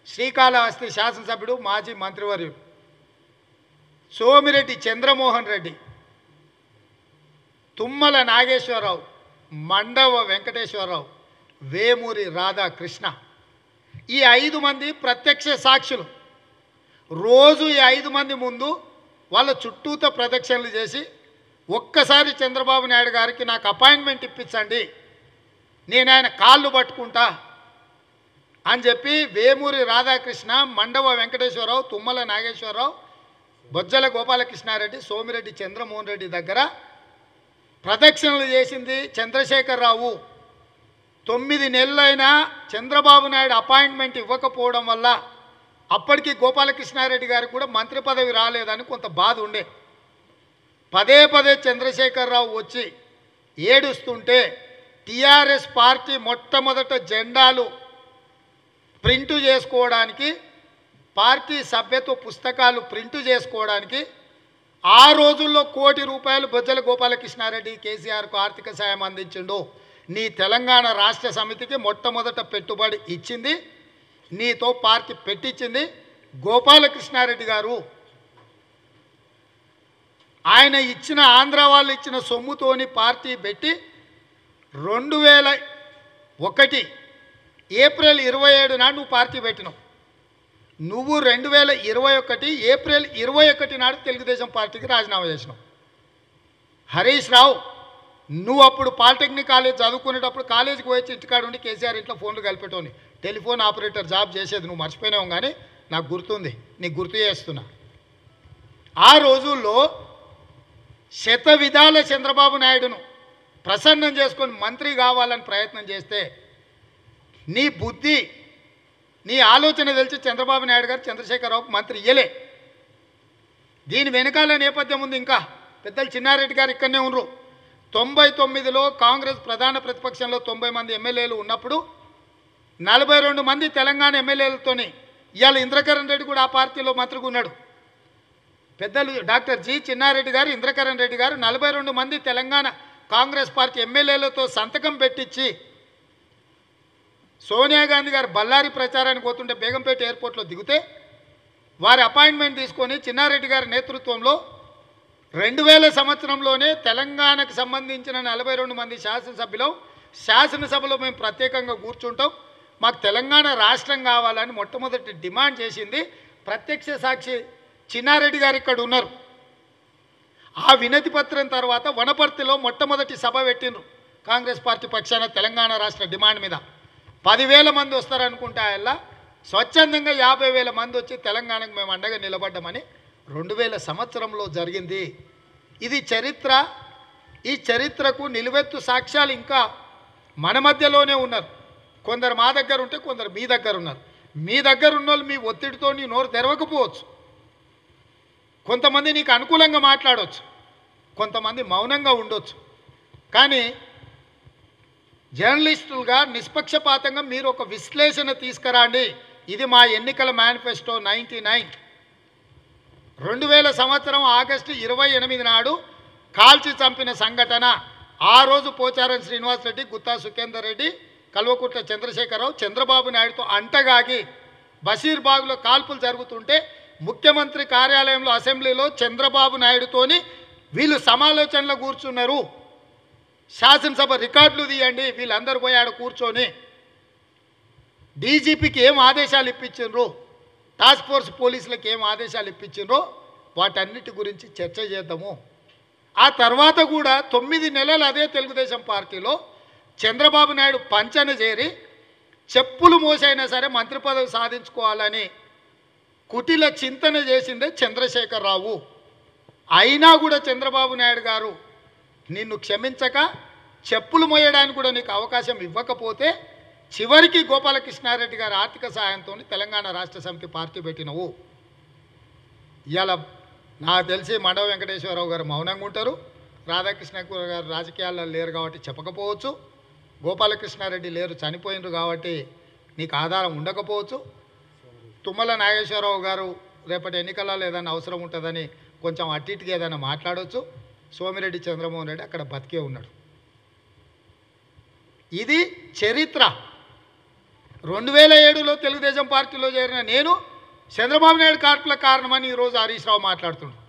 శ్రీకాళహస్తి శాసనసభ్యుడు మాజీ మంత్రివర్యుడు సోమిరెడ్డి చంద్రమోహన్ రెడ్డి తుమ్మల నాగేశ్వరరావు మండవ వెంకటేశ్వరరావు వేమూరి రాధాకృష్ణ ఈ ఐదు మంది ప్రత్యక్ష సాక్షులు రోజు ఈ ఐదు మంది ముందు వాళ్ళ చుట్టూతో ప్రదక్షిణలు చేసి ఒక్కసారి చంద్రబాబు నాయుడు గారికి నాకు అపాయింట్మెంట్ ఇప్పించండి నేను ఆయన కాళ్ళు పట్టుకుంటా అని చెప్పి వేమూరి రాధాకృష్ణ మండవ వెంకటేశ్వరరావు తుమ్మల నాగేశ్వరరావు బొజ్జల గోపాలకృష్ణారెడ్డి సోమిరెడ్డి చంద్రమోహన్ రెడ్డి దగ్గర ప్రదక్షిణలు చేసింది చంద్రశేఖరరావు తొమ్మిది నెలలైనా చంద్రబాబు నాయుడు అపాయింట్మెంట్ ఇవ్వకపోవడం వల్ల అప్పటికి గోపాలకృష్ణారెడ్డి గారికి కూడా మంత్రి పదవి రాలేదని కొంత బాధ ఉండే పదే పదే చంద్రశేఖరరావు వచ్చి ఏడుస్తుంటే టీఆర్ఎస్ పార్టీ మొట్టమొదట జెండాలు ప్రింటు చేసుకోవడానికి పార్టీ సభ్యత్వ పుస్తకాలు ప్రింటు చేసుకోవడానికి ఆ రోజుల్లో కోటి రూపాయలు బొజ్జల గోపాలకృష్ణారెడ్డి కేసీఆర్కు ఆర్థిక సాయం అందించిండు నీ తెలంగాణ రాష్ట్ర సమితికి మొట్టమొదట పెట్టుబడి ఇచ్చింది నీతో పార్టీ పెట్టించింది గోపాలకృష్ణారెడ్డి గారు ఆయన ఇచ్చిన ఆంధ్ర వాళ్ళు ఇచ్చిన సొమ్ముతోని పార్టీ పెట్టి రెండు వేల ఒకటి ఏప్రిల్ ఇరవై ఏడు నాడు నువ్వు పార్టీ పెట్టినావు నువ్వు రెండు వేల ఇరవై ఒకటి ఏప్రిల్ ఇరవై ఒకటి నాడు తెలుగుదేశం పార్టీకి రాజీనామా చేసినావు హరీష్ రావు నువ్వు అప్పుడు పాలిటెక్నిక్ కాలేజ్ చదువుకునేటప్పుడు కాలేజీకి వచ్చి ఇంటికాడ ఉండి కేసీఆర్ ఇంట్లో ఫోన్లు కలిపేటోని టెలిఫోన్ ఆపరేటర్ జాబ్ చేసేది నువ్వు మర్చిపోయినావు కానీ నాకు గుర్తుంది నీకు గుర్తు చేస్తున్నా ఆ రోజుల్లో శత విధాల చంద్రబాబు నాయుడును ప్రసన్నం చేసుకొని మంత్రి కావాలని ప్రయత్నం చేస్తే నీ బుద్ధి నీ ఆలోచన తెలిసి చంద్రబాబు నాయుడు గారు చంద్రశేఖరరావుకు మంత్రి ఇయ్యలే దీని వెనకాల నేపథ్యం ఉంది ఇంకా పెద్దలు చిన్నారెడ్డి గారు ఇక్కడనే ఉన్నారు తొంభై తొమ్మిదిలో కాంగ్రెస్ ప్రధాన ప్రతిపక్షంలో తొంభై మంది ఎమ్మెల్యేలు ఉన్నప్పుడు నలభై రెండు మంది తెలంగాణ ఎమ్మెల్యేలతోని ఇవాళ ఇంద్రకరణ్ రెడ్డి కూడా ఆ పార్టీలో మంత్రిగా ఉన్నాడు పెద్దలు డాక్టర్ జి చిన్నారెడ్డి గారు ఇంద్రకరణ్ రెడ్డి గారు నలభై రెండు మంది తెలంగాణ కాంగ్రెస్ పార్టీ ఎమ్మెల్యేలతో సంతకం పెట్టించి సోనియా గాంధీ గారు బళ్ళారి ప్రచారానికి పోతుంటే బేగంపేట ఎయిర్పోర్ట్లో దిగితే వారి అపాయింట్మెంట్ తీసుకొని చిన్నారెడ్డి గారి నేతృత్వంలో రెండు వేల సంవత్సరంలోనే తెలంగాణకు సంబంధించిన నలభై రెండు మంది శాసనసభ్యులు శాసనసభలో మేము ప్రత్యేకంగా కూర్చుంటాం మాకు తెలంగాణ రాష్ట్రం కావాలని మొట్టమొదటి డిమాండ్ చేసింది ప్రత్యక్ష సాక్షి చిన్నారెడ్డి గారు ఇక్కడ ఉన్నారు ఆ వినతి పత్రం తర్వాత వనపర్తిలో మొట్టమొదటి సభ పెట్టిండ్రు కాంగ్రెస్ పార్టీ పక్షాన తెలంగాణ రాష్ట్ర డిమాండ్ మీద పదివేల మంది వస్తారనుకుంటే ఆయన స్వచ్ఛందంగా యాభై వేల మంది వచ్చి తెలంగాణకు మేము అండగా నిలబడ్డామని రెండు వేల సంవత్సరంలో జరిగింది ఇది చరిత్ర ఈ చరిత్రకు నిలువెత్తు సాక్ష్యాలు ఇంకా మన మధ్యలోనే ఉన్నారు కొందరు మా దగ్గర ఉంటే కొందరు మీ దగ్గర ఉన్నారు మీ దగ్గర ఉన్న వాళ్ళు మీ ఒత్తిడితో నీ నోరు తెరవకపోవచ్చు కొంతమంది నీకు అనుకూలంగా మాట్లాడవచ్చు కొంతమంది మౌనంగా ఉండొచ్చు కానీ జర్నలిస్టులుగా నిష్పక్షపాతంగా మీరు ఒక విశ్లేషణ తీసుకురండి ఇది మా ఎన్నికల మేనిఫెస్టో నైంటీ నైన్ రెండు వేల సంవత్సరం ఆగస్టు ఇరవై ఎనిమిది నాడు కాల్చి చంపిన సంఘటన ఆ రోజు పోచారం శ్రీనివాస్ రెడ్డి గుత్తా సుఖేందర్ రెడ్డి కల్వకుట్ల చంద్రశేఖరరావు చంద్రబాబు నాయుడుతో అంటగాగి బషీర్బాగ్లో కాల్పులు జరుగుతుంటే ముఖ్యమంత్రి కార్యాలయంలో అసెంబ్లీలో చంద్రబాబు నాయుడుతోని వీళ్ళు సమాలోచనలో కూర్చున్నారు శాసనసభ రికార్డులు తీయండి వీళ్ళందరూ పోయి ఆడ కూర్చొని డీజీపీకి ఏం ఆదేశాలు ఇప్పించిండ్రు టాస్క్ ఫోర్స్ పోలీసులకు ఏం ఆదేశాలు ఇప్పించిండ్రో వాటన్నిటి గురించి చర్చ చేద్దాము ఆ తర్వాత కూడా తొమ్మిది నెలలు అదే తెలుగుదేశం పార్టీలో చంద్రబాబు నాయుడు పంచన చేరి చెప్పులు మోసైనా సరే మంత్రి పదవి సాధించుకోవాలని కుటిల చింతన చేసిందే చంద్రశేఖరరావు అయినా కూడా చంద్రబాబు నాయుడు గారు నిన్ను క్షమించక చెప్పులు మోయడానికి కూడా నీకు అవకాశం ఇవ్వకపోతే చివరికి గోపాలకృష్ణారెడ్డి గారి ఆర్థిక సహాయంతో తెలంగాణ రాష్ట్ర సమితి పార్టీ పెట్టినవు ఇవాళ నాకు తెలిసి మండవ వెంకటేశ్వరరావు గారు మౌనంగా ఉంటారు రాధాకృష్ణ గారు రాజకీయాల్లో లేరు కాబట్టి చెప్పకపోవచ్చు గోపాలకృష్ణారెడ్డి లేరు చనిపోయినరు కాబట్టి నీకు ఆధారం ఉండకపోవచ్చు తుమ్మల నాగేశ్వరరావు గారు రేపటి ఎన్నికలలో ఏదైనా అవసరం ఉంటుందని కొంచెం అటు ఇటుగా ఏదైనా మాట్లాడవచ్చు సోమిరెడ్డి చంద్రమోహన్ రెడ్డి అక్కడ బతికే ఉన్నాడు ఇది చరిత్ర రెండు వేల ఏడులో తెలుగుదేశం పార్టీలో చేరిన నేను చంద్రబాబు నాయుడు కార్పుల కారణమని ఈరోజు హరీష్ రావు మాట్లాడుతున్నాడు